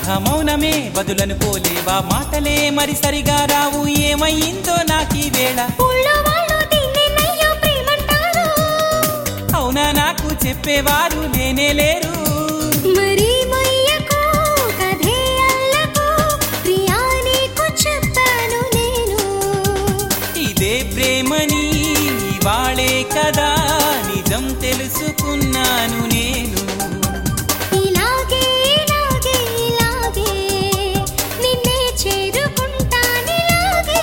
ఆహా మౌనమే బదులను పోలేవా మాటలే మరి సరిగా రావు ఏమయ్యిందో నాకీ వేళ ఊళ్ళో వాళ్ళు దీన్నేనయ్యో ప్రేమంటారు అవునా నాకు చెప్పేవారు లేనే లేరు మరి మొయ్యకు కథే అల్లకు ప్రియా నీకు చెప్పాను నేను ఇదే ప్రేమని ఇవాళే కదా నిజం తెలుసుకున్నాను నేను ఇలాగే ఇలాగే ఇలాగే నిన్నే చేరుకుంటానిలాగే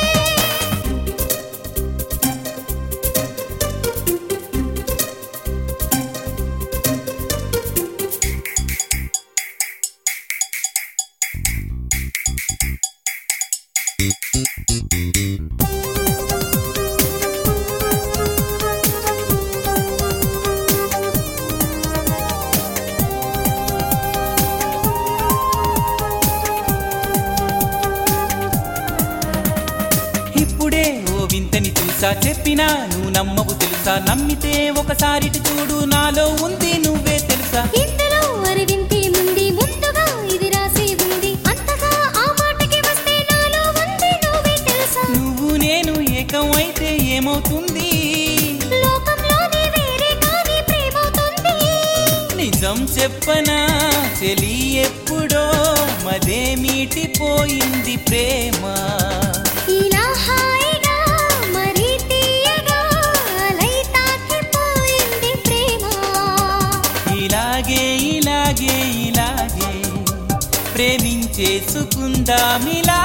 ఇప్పుడే ఓ వింతని చూసా చెప్పినా నువ్వు నమ్మవు తెలుసా నమ్మితే ఒకసారిటి చూడు నాలో ఉంది నువ్వే తెలుసా ఇందులో అరవింతి ముందు ముందుగా ఇది రాసి ఉంది అంతగా ఆ మాటకి వస్తే నాలో ఉంది నువ్వే తెలుసా నువ్వు నేను ఏకం అయితే ఏమవుతుంది లోకంలోనే వేరే కానీ ప్రేమవుతుంది నిజం చెప్పనా చెలి ఎప్పుడో మదే మీటిపోయింది ప్రేమ ఇలా హాయిగా మరీ తీయగా అలై తాకిపోయింది ప్రేమ ఇలాగే ఇలాగే ఇలాగే ప్రేమించేసుకుందామిలా